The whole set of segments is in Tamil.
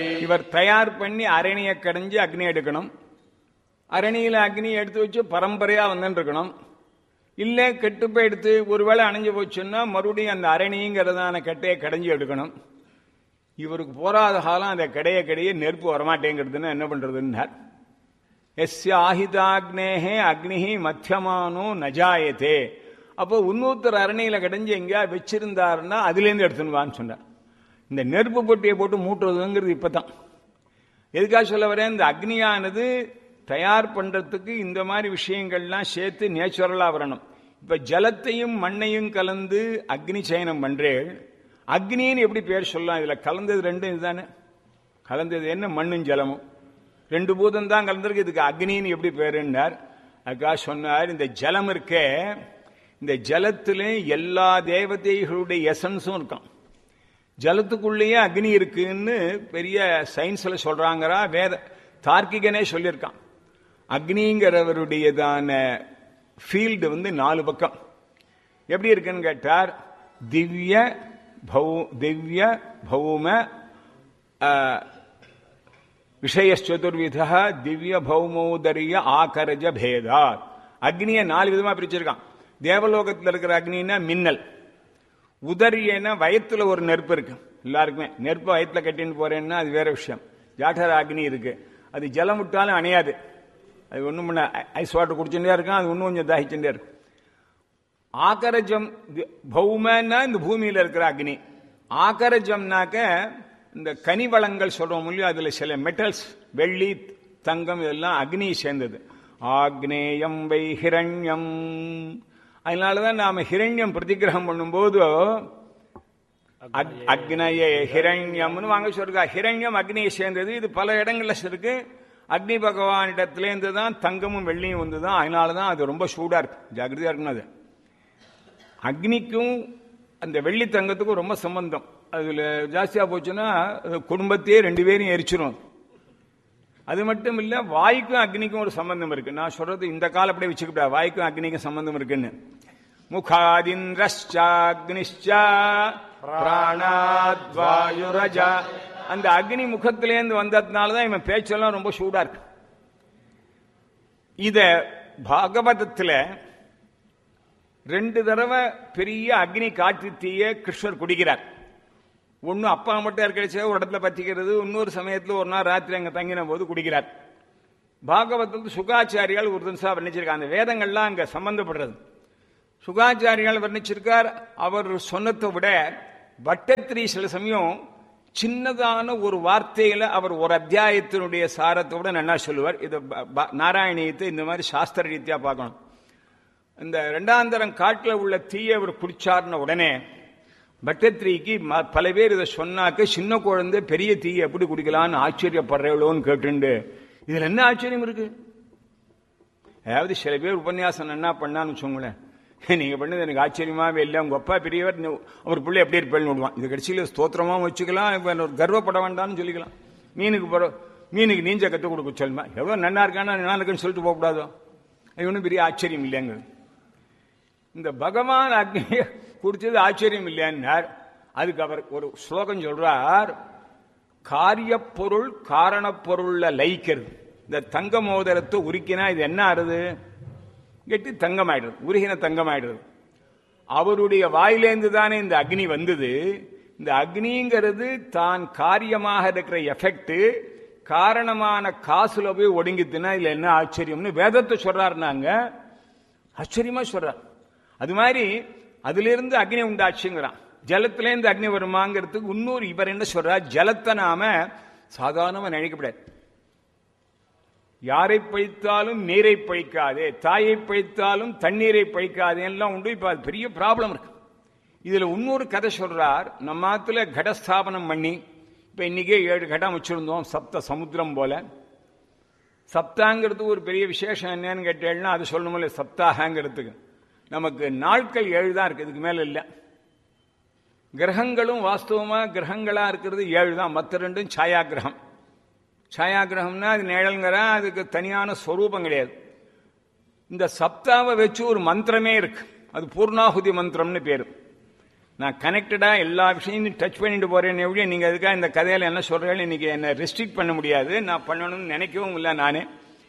இவர் தயார் பண்ணி அரணியை கடைஞ்சு அக்னி எடுக்கணும் அரணியில அக்னி எடுத்து வச்சு பரம்பரையா வந்துட்டு இருக்கணும் இல்ல கெட்டு போய் எடுத்து ஒருவேளை அணைஞ்சு போச்சுன்னா மறுபடியும் அந்த அரணிங்கிறதான கட்டையை கடைஞ்சி எடுக்கணும் இவருக்கு போராத காலம் அந்த கடைய கடைய நெருப்பு வரமாட்டேங்கிறதுன்னு என்ன பண்றதுன்னார் எஸ்ய ஆஹிதாக்னேகே அக்னிஹி மத்தியமானோ நஜாயத்தே அப்போ இன்னொருத்தர் அரணியில கடைஞ்சு எங்கேயா வச்சிருந்தாருன்னா அதுலேருந்து எடுத்துன்னு வான்னு சொன்னார் இந்த நெருப்பு பொட்டியை போட்டு மூட்டுறதுங்கிறது இப்பதான் எதுக்காக சொல்ல வரேன் இந்த அக்னியானது தயார் பண்றதுக்கு இந்த மாதிரி விஷயங்கள்லாம் சேர்த்து நேச்சுரலா வரணும் இப்ப ஜலத்தையும் மண்ணையும் கலந்து அக்னி சயனம் பண்றேன் அக்னின்னு எப்படி பேர் சொல்லலாம் இதுல கலந்தது ரெண்டும் இதுதானே கலந்தது என்ன மண்ணும் ஜலமும் ரெண்டு பூதம் தான் கலந்திருக்கு இதுக்கு அக்னின்னு எப்படி பேருன்னார் அதுக்காக சொன்னார் இந்த ஜலம் இருக்கே இந்த ஜலத்துல எல்லா தேவதைகளுடைய எசன்ஸும் இருக்கான் ஜலத்துக்குள்ளேயே அக்னி இருக்குன்னு பெரிய சயின்ஸ்ல சொல்றாங்கறா வேத தார்க்கிகனே சொல்லியிருக்கான் அக்னிங்கிறவருடையதான ஃபீல்டு வந்து நாலு பக்கம் எப்படி இருக்குன்னு கேட்டார் திவ்ய பௌ திவ்ய பௌம விஷயச்சுதுர்வித திவ்ய பௌமோதரிய ஆகரஜ பேதா அக்னியை நாலு விதமா பிரிச்சிருக்கான் தேவலோகத்தில் இருக்கிற அக்னின்னா மின்னல் உதரியன வயத்துல ஒரு நெருப்பு இருக்கு எல்லாருக்குமே நெருப்பு வயத்துல கட்டின்னு போறேன்னா அது வேற விஷயம் ஜாட்டர அக்னி இருக்கு அது ஜலம் விட்டாலும் அணையாது அது ஒண்ணும் பண்ண ஐஸ் வாட்டர் குடிச்சுட்டே இருக்கும் அது இன்னும் கொஞ்சம் தாகிச்சுட்டே இருக்கும் ஆகரஜம் பௌமன்னா இந்த பூமியில இருக்கிற அக்னி ஆகரஜம்னாக்க இந்த கனி வளங்கள் சொல்றோம் இல்லையோ அதுல சில மெட்டல்ஸ் வெள்ளி தங்கம் இதெல்லாம் அக்னியை சேர்ந்தது ஆக்னேயம் வை ஹிரண்யம் அதனாலதான் நாம ஹிரண்யம் பிரதிகிரகம் பண்ணும்போது அக்னய ஹிரண்யம்னு வாங்க சொல்றா ஹிரண்யம் அக்னியை சேர்ந்தது இது பல இடங்கள்ல இருக்கு அக்னி பகவானிடத்திலேருந்து தான் தங்கமும் வெள்ளியும் வந்து தான் அதனாலதான் அது ரொம்ப சூடா இருக்கு ஜாகிரதையா இருக்கணும் அது அக்னிக்கும் அந்த வெள்ளி தங்கத்துக்கும் ரொம்ப சம்பந்தம் அதுல ஜாஸ்தியா போச்சுன்னா குடும்பத்தையே ரெண்டு பேரும் எரிச்சிரும் அது மட்டும் இல்ல வாய்க்கும் அக்னிக்கும் ஒரு சம்பந்தம் இருக்கு நான் சொல்றது இந்த காலம் அப்படியே வச்சுக்கிட்டா வாய்க்கும் அக்னிக்கும் சம்பந்தம் இருக்குன்னு முகாதிந்திரஷ்சாக்னிஷ்சா பிராணாத்வாயுரஜா அந்த அக்னி முகத்திலேருந்து வந்ததுனாலதான் இவன் பேச்செல்லாம் ரொம்ப சூடா இருக்கு இத பாகவதத்துல ரெண்டு தடவை பெரிய அக்னி காற்று தீய கிருஷ்ணர் குடிக்கிறார் ஒன்னு அப்பா மட்டும் இருக்கிறச்ச ஒரு இடத்துல பத்திக்கிறது இன்னொரு சமயத்துல ஒரு நாள் ராத்திரி அங்க தங்கின போது குடிக்கிறார் பாகவதத்தில் சுகாச்சாரியால் ஒரு தினசா வர்ணிச்சிருக்கார் அந்த வேதங்கள்லாம் அங்க சம்பந்தப்படுறது சுகாச்சாரியால் வர்ணிச்சிருக்கார் அவர் சொன்னதை விட வட்டத்திரி சில சமயம் சின்னதான ஒரு வார்த்தையில அவர் ஒரு அத்தியாயத்தினுடைய சாரத்தை விட நல்லா சொல்லுவார் இது நாராயணியத்தை இந்த மாதிரி சாஸ்திர ரீதியா பார்க்கணும் இந்த ரெண்டாந்தரம் காட்டில் உள்ள தீயை அவர் குடிச்சார்ன உடனே பட்டத்திரிக்கு பல பேர் இதை சொன்னாக்க சின்ன குழந்தை பெரிய தீயை எப்படி குடிக்கலாம்னு ஆச்சரியப்படுறவளோன்னு கேட்டுண்டு இதுல என்ன ஆச்சரியம் இருக்கு அதாவது சில பேர் உபன்யாசம் என்ன பண்ணான்னு வச்சுங்களேன் நீங்க பண்ணது எனக்கு ஆச்சரியமாவே இல்லை உங்க அப்பா பெரியவர் அவர் பிள்ளை எப்படி இருப்பேன்னு விடுவான் இது கடைசியில் ஸ்தோத்திரமாவும் வச்சுக்கலாம் ஒரு கர்வப்பட வேண்டாம்னு சொல்லிக்கலாம் மீனுக்கு போற மீனுக்கு நீஞ்ச கற்றுக் கொடுக்க சொல்லுமா எவ்வளோ நன்னா இருக்கானா நல்லா இருக்குன்னு சொல்லிட்டு போகக்கூடாதோ அது ஒன்றும் பெரிய ஆச்சரியம் இல்லைங்க இந்த பகவான் அக்னியை குடிச்சது ஆச்சரியம் இல்லையார் அதுக்கு அவர் ஒரு ஸ்லோகம் சொல்றார் காரியப்பொருள் காரணப்பொருள்ல லயிக்கிறது இந்த தங்க மோதிரத்தை உருக்கினா இது என்ன ஆறுது கெட்டி தங்கமாயிடுது உருகின தங்கமாயிடுது அவருடைய வாயிலேந்து தானே இந்த அக்னி வந்தது இந்த அக்னிங்கிறது தான் காரியமாக இருக்கிற எஃபெக்ட் காரணமான காசுல போய் ஒடுங்கித்துனா இதுல என்ன ஆச்சரியம்னு வேதத்தை சொல்றாருனாங்க ஆச்சரியமா சொல்றார் அது மாதிரி அதுல இருந்து அக்னி உண்டாச்சுங்கிறான் ஜலத்திலேருந்து அக்னி வருமாங்கிறதுக்கு இன்னொரு இவர் என்ன சொல்றார் ஜலத்தை நாம சாதாரணமா நினைக்கப்படாது யாரை பழித்தாலும் நீரை பழிக்காதே தாயை பழித்தாலும் தண்ணீரை பழிக்காதே எல்லாம் உண்டு இப்ப அது பெரிய ப்ராப்ளம் இருக்கு இதுல இன்னொரு கதை சொல்றார் நம்ம ஆத்துல கடஸ்தாபனம் பண்ணி இப்ப இன்னைக்கே ஏழு கடம் வச்சிருந்தோம் சப்த சமுத்திரம் போல சப்தாங்கிறது ஒரு பெரிய விசேஷம் என்னன்னு கேட்டேன்னா அது சொல்லணுமில்ல சப்தாகங்கிறதுக்கு நமக்கு நாட்கள் ஏழு தான் இருக்கு இதுக்கு மேல இல்லை கிரகங்களும் வாஸ்தவமா கிரகங்களா இருக்கிறது ஏழு தான் மற்ற ரெண்டும் சாயா கிரகம் சாயா கிரகம்னா அது நிழல்ங்கிற அதுக்கு தனியான ஸ்வரூபம் கிடையாது இந்த சப்தாவை வச்சு ஒரு மந்திரமே இருக்கு அது பூர்ணாகுதி மந்திரம்னு பேரு நான் கனெக்டடா எல்லா விஷயத்தையும் டச் பண்ணிட்டு போறேன் எப்படி நீங்க அதுக்காக இந்த கதையில என்ன சொல்றேன்னு இன்னைக்கு என்ன ரெஸ்ட்ரிக்ட் பண்ண முடியாது நான் பண்ணணும்னு நினைக்கவும் இல்லை நானே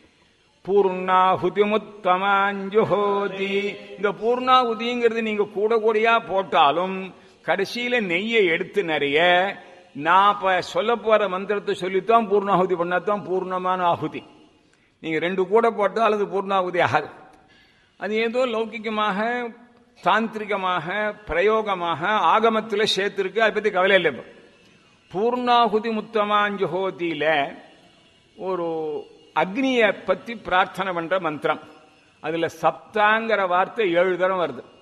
பூர்ணாகுதிமுத்தமாஞ்சுஹோதி இந்த பூர்ணாகுதிங்கிறது நீங்க கூட கூடையா போட்டாலும் கடைசியில நெய்யை எடுத்து நிறைய நான் இப்ப சொல்ல போற மந்திரத்தை சொல்லித்தான் பூர்ணாகுதி பண்ணாதான் பூர்ணமான ஆகுதி நீங்க ரெண்டு கூட போட்டால் அது பூர்ணாகுதி ஆகாது அது ஏதோ லௌகிகமாக தாந்திரிகமாக பிரயோகமாக ஆகமத்தில் சேர்த்திருக்கு அதை பத்தி கவலை இல்லை இப்போ. பூர்ணாகுதி முத்தமாஞ்சுஹோதியில ஒரு அக்னியை பத்தி பிரார்த்தனை பண்ற மந்திரம் அதுல சப்தாங்கிற வார்த்தை ஏழு தரம் வருது